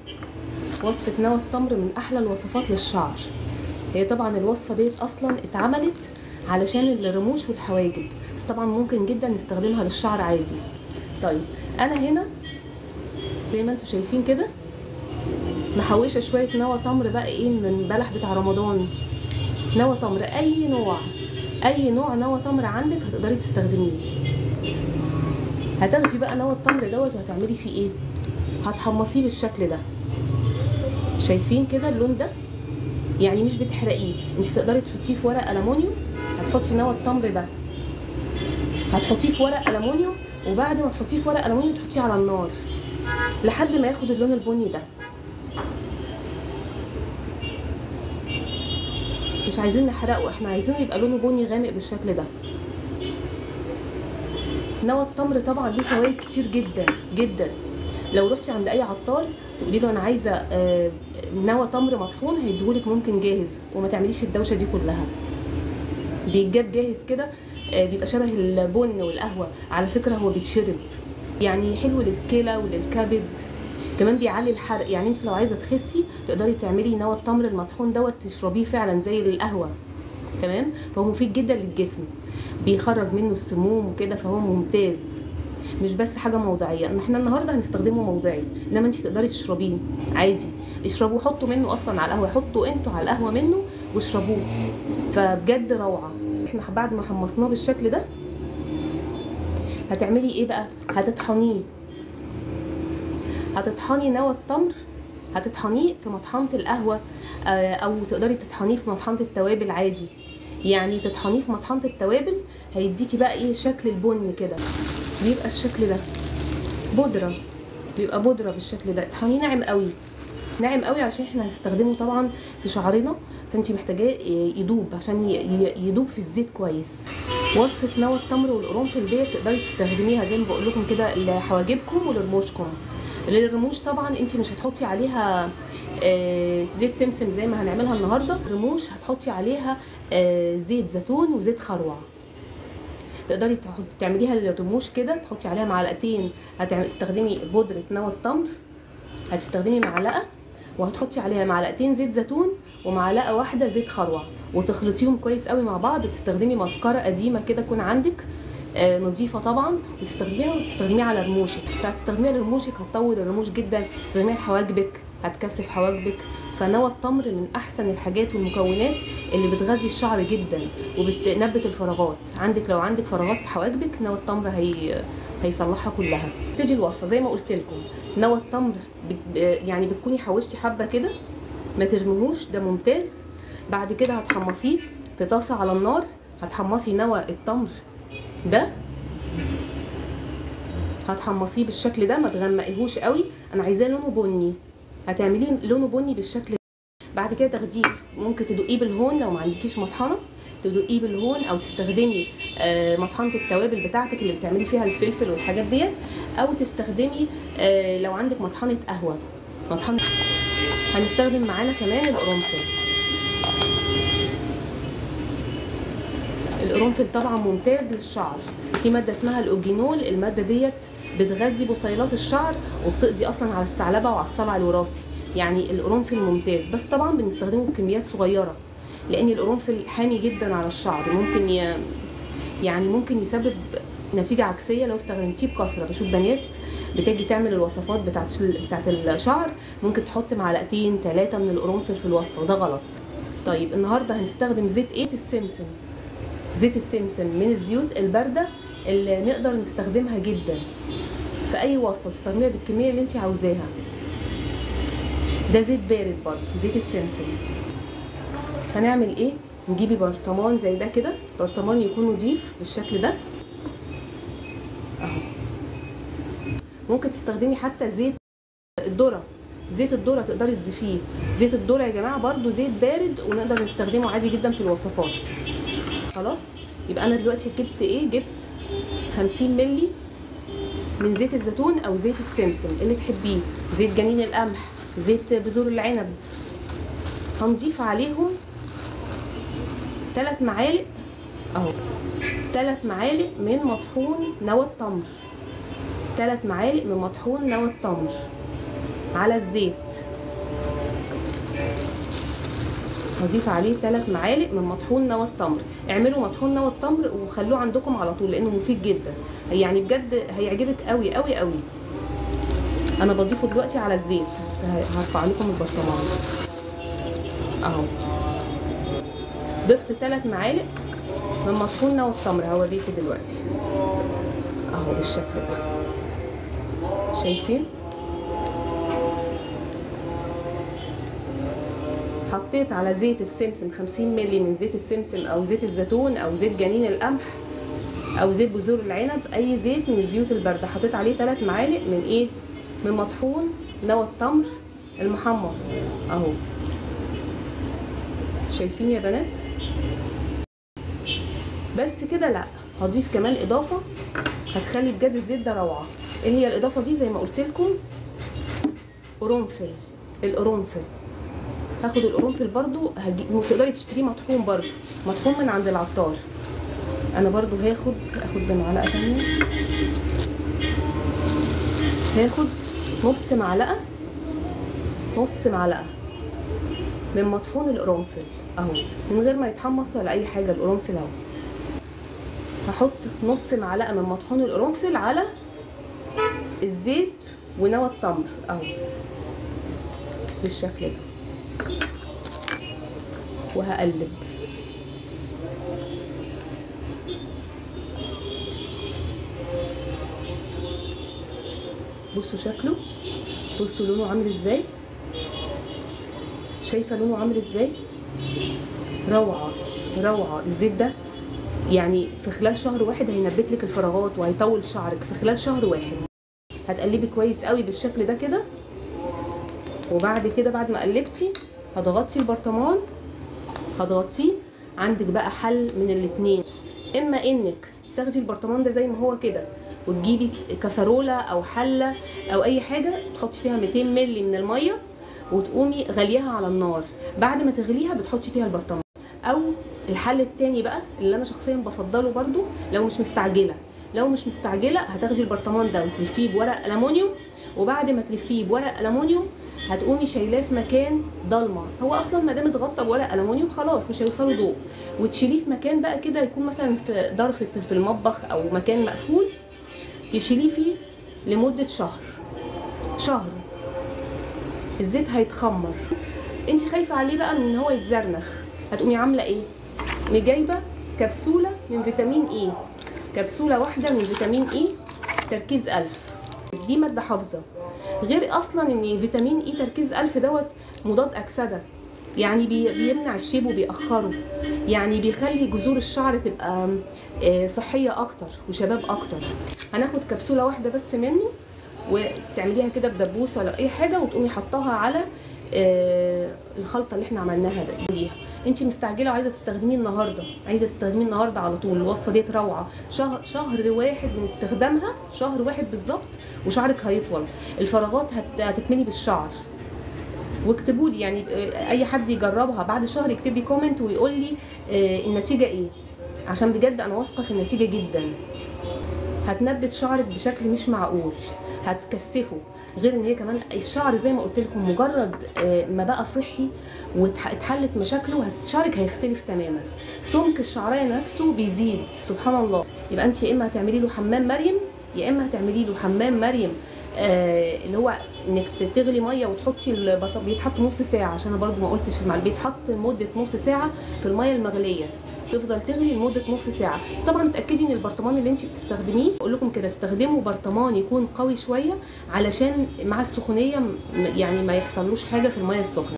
وصفة نوى التمر من أحلى الوصفات للشعر هي طبعا الوصفة ديت أصلا اتعملت علشان الرموش والحواجب بس طبعا ممكن جدا نستخدمها للشعر عادي طيب أنا هنا زي ما انتم شايفين كده محوشة شوية نوى تمر بقى ايه من البلح بتاع رمضان نوى تمر أي نوع أي نوع نوى تمر عندك هتقدري تستخدميه هتاخدي بقى نوى التمر دوت وهتعملي فيه ايه هتحمصيه بالشكل ده شايفين كده اللون ده يعني مش بتحرقيه انت تقدري تحطيه في ورق الومنيوم هتحطي نوى التمر ده هتحطيه في ورق الومنيوم وبعد ما تحطيه في ورق الومنيوم تحطيه على النار لحد ما ياخد اللون البني ده مش عايزين نحرقه احنا عايزينه يبقى لونه بني غامق بالشكل ده نوى التمر طبعا ليه فوائد كتير جدا جدا لو رحتي عند اي عطار تقولي له انا عايزه آه، نوى تمر مطحون هيديهولك ممكن جاهز وما تعمليش الدوشه دي كلها بيتجاب جاهز كده آه، بيبقى شبه البن والقهوه على فكره هو بيتشرب يعني حلو للكلى وللكبد كمان بيعلي الحرق يعني انت لو عايزه تخسي تقدري تعملي نوى التمر المطحون دوت تشربيه فعلا زي القهوه تمام فهو مفيد جدا للجسم بيخرج منه السموم وكده فهو ممتاز مش بس حاجه موضعيه ان احنا النهارده هنستخدمه موضعي انما انت تقدري تشربيه عادي اشربوه حطوا منه اصلا على القهوه حطوا انتوا على القهوه منه واشربوه فبجد روعه احنا بعد ما حمصناه بالشكل ده هتعملي ايه بقى هتطحنيه هتطحني نوى التمر هتطحنيه في مطحنة القهوة آه، أو تقدري تطحنيه في مطحنة التوابل عادي يعني تطحنيه في مطحنة التوابل هيديكي بقى ايه شكل البني كده بيبقى الشكل ده بودرة بيبقى بودرة بالشكل ده اطحنيه ناعم قوي ناعم قوي عشان احنا هنستخدمه طبعا في شعرنا فانت محتاجاه يدوب عشان ي- ي- يدوب في الزيت كويس وصفة نوى التمر والقرنفل ديت تقدري تستخدميها زي ما بقول لكم كده لحواجبكم ولرموشكم للرموش طبعا انت مش هتحطي عليها آه، زيت سمسم زي ما هنعملها النهارده الرموش هتحطي عليها آه، زيت زيتون وزيت خروع تقدري تحط- تعمليها للرموش كده تحطي عليها معلقتين هتستخدمي بودرة نوى التمر هتستخدمي معلقة وهتحطي عليها معلقتين زيت زيتون ومعلقة واحدة زيت خروع وتخلطيهم كويس قوي مع بعض تستخدمي ماسكارا قديمة كده تكون عندك آه، نظيفة طبعا وتستخدميها وتستخدميها على رموشك هتستخدميها لرموشك هتطول الرموش جدا تستخدميها لحواجبك هتكثف حواجبك فنوى التمر من احسن الحاجات والمكونات اللي بتغذي الشعر جدا وبتنبت الفراغات عندك لو عندك فراغات في حواجبك نوى التمر هي هيصلحها كلها تيجي الوصفه زي ما قلت لكم نوى التمر بت- يعني بتكوني حوشتي حبه كده ما ترميهوش ده ممتاز بعد كده هتحمصيه في طاسه على النار هتحمصي نوى التمر ده هتحمصيه بالشكل ده ما تغمقيهوش قوي انا عايزاه لونه بني هتعمليه لونه بني بالشكل ده بعد كده تاخديه ممكن تدقيه بالهون لو ما عندكيش مطحنه تدقيه بالهون او تستخدمي آه، مطحنه التوابل بتاعتك اللي بتعملي فيها الفلفل والحاجات ديت او تستخدمي آه، لو عندك مطحنه قهوه مطحنه هنستخدم معانا كمان القرنفل القرنفل طبعا ممتاز للشعر في ماده اسمها الاوجينول الماده ديت بتغذي بصيلات الشعر وبتقضي اصلا على الثعلبه وعلى الصلع الوراثي يعني القرنفل ممتاز بس طبعا بنستخدمه بكميات صغيره لان القرنفل حامي جدا على الشعر ممكن ي... يعني ممكن يسبب نتيجه عكسيه لو استخدمتيه بكثره بشوف بنات بتيجي تعمل الوصفات بتاعت بتاعت الشعر ممكن تحط معلقتين ثلاثه من القرنفل في الوصفه وده غلط طيب النهارده هنستخدم زيت ايه السمسم زيت السمسم من الزيوت البارده اللي نقدر نستخدمها جدا في اي وصفه تستخدميها بالكميه اللي انت عاوزاها ده زيت بارد برضه زيت السمسم هنعمل ايه نجيبي برطمان زي ده كده برطمان يكون نضيف بالشكل ده اهو ممكن تستخدمي حتى زيت الذره زيت الذره تقدري تضيفيه زيت الذره يا جماعه برضو زيت بارد ونقدر نستخدمه عادي جدا في الوصفات خلاص يبقى انا دلوقتي جبت ايه جبت 50 ملي من زيت الزيتون او زيت السمسم اللي تحبيه زيت جنين القمح زيت بذور العنب هنضيف عليهم ثلاث معالق اهو ثلاث معالق من مطحون نوى التمر ثلاث معالق من مطحون نوى التمر على الزيت هضيف عليه 3 معالق من مطحون نوى التمر اعملوا مطحون نوى التمر وخلوه عندكم على طول لانه مفيد جدا يعني بجد هيعجبك قوي قوي قوي انا بضيفه دلوقتي على الزيت بس هرفع لكم البرطمان اهو ضفت 3 معالق من مطحون نوى التمر هوريكم دلوقتي اهو بالشكل ده شايفين حطيت على زيت السمسم 50 مللي من زيت السمسم او زيت الزيتون او زيت جنين القمح او زيت بذور العنب اي زيت من الزيوت البارده حطيت عليه 3 معالق من ايه من مطحون نوى التمر المحمص اهو شايفين يا بنات بس كده لا هضيف كمان اضافه هتخلي بجد الزيت ده روعه ايه هي الاضافه دي زي ما قلت لكم قرنفل القرنفل هاخد القرنفل برضو هجيب تقدري تشتريه مطحون برضو مطحون من عند العطار انا برضو هاخد اخد معلقه تانية هاخد نص معلقه نص معلقه من مطحون القرنفل اهو من غير ما يتحمص ولا اي حاجه القرنفل اهو هحط نص معلقه من مطحون القرنفل على الزيت ونوى التمر اهو بالشكل ده وهقلب بصوا شكله بصوا لونه عامل ازاي شايفه لونه عامل ازاي روعه روعه الزيت ده يعني في خلال شهر واحد هينبت لك الفراغات وهيطول شعرك في خلال شهر واحد هتقلبي كويس قوي بالشكل ده كده وبعد كده بعد ما قلبتي هتغطي البرطمان هتغطيه عندك بقى حل من الاتنين اما انك تاخدي البرطمان ده زي ما هو كده وتجيبي كسرولة او حلة او اي حاجة تحطي فيها 200 مللي من المية وتقومي غليها على النار بعد ما تغليها بتحطي فيها البرطمان او الحل التاني بقى اللي انا شخصيا بفضله برضو لو مش مستعجله لو مش مستعجله هتاخدي البرطمان ده وتلفيه بورق الومنيوم وبعد ما تلفيه بورق الومنيوم هتقومي شايلاه في مكان ضلمه هو اصلا ما دام اتغطى بورق الومنيوم خلاص مش هيوصله ضوء وتشيليه في مكان بقى كده يكون مثلا في ظرف في المطبخ او مكان مقفول تشيليه فيه لمده شهر شهر الزيت هيتخمر انت خايفه عليه بقى ان هو يتزرنخ هتقومي عامله ايه جايبه كبسوله من فيتامين اي كبسوله واحده من فيتامين اي تركيز 1000 دي ماده حافظه غير اصلا ان فيتامين اي تركيز 1000 دوت مضاد اكسده يعني بي بيمنع الشيب وبيأخره يعني بيخلي جذور الشعر تبقى صحية أكتر وشباب أكتر هناخد كبسولة واحدة بس منه وتعمليها كده بدبوس ولا أي حاجة وتقومي حطاها على الخلطه اللي احنا عملناها دي انت مستعجله وعايزه تستخدميه النهارده عايزه تستخدميه النهارده على طول الوصفه ديت روعه شهر شهر واحد من استخدامها شهر واحد بالظبط وشعرك هيطول الفراغات هتتملي بالشعر واكتبوا لي يعني اي حد يجربها بعد شهر يكتب لي كومنت ويقول لي النتيجه ايه عشان بجد انا واثقه في النتيجه جدا هتنبت شعرك بشكل مش معقول هتكثفه غير ان هي كمان الشعر زي ما قلت لكم مجرد ما بقى صحي واتحلت مشاكله شعرك هيختلف تماما سمك الشعريه نفسه بيزيد سبحان الله يبقى انت يا اما هتعملي له حمام مريم يا اما هتعملي له حمام مريم آه اللي هو انك تغلي ميه وتحطي البرطمان بيتحط نص ساعه عشان انا برده ما قلتش المعلومه بيتحط لمده نص ساعه في الميه المغليه تفضل تغلي لمده نص ساعه بس طبعا تاكدي ان البرطمان اللي انت بتستخدميه بقول لكم كده استخدموا برطمان يكون قوي شويه علشان مع السخونيه يعني ما يحصلوش حاجه في الميه السخنه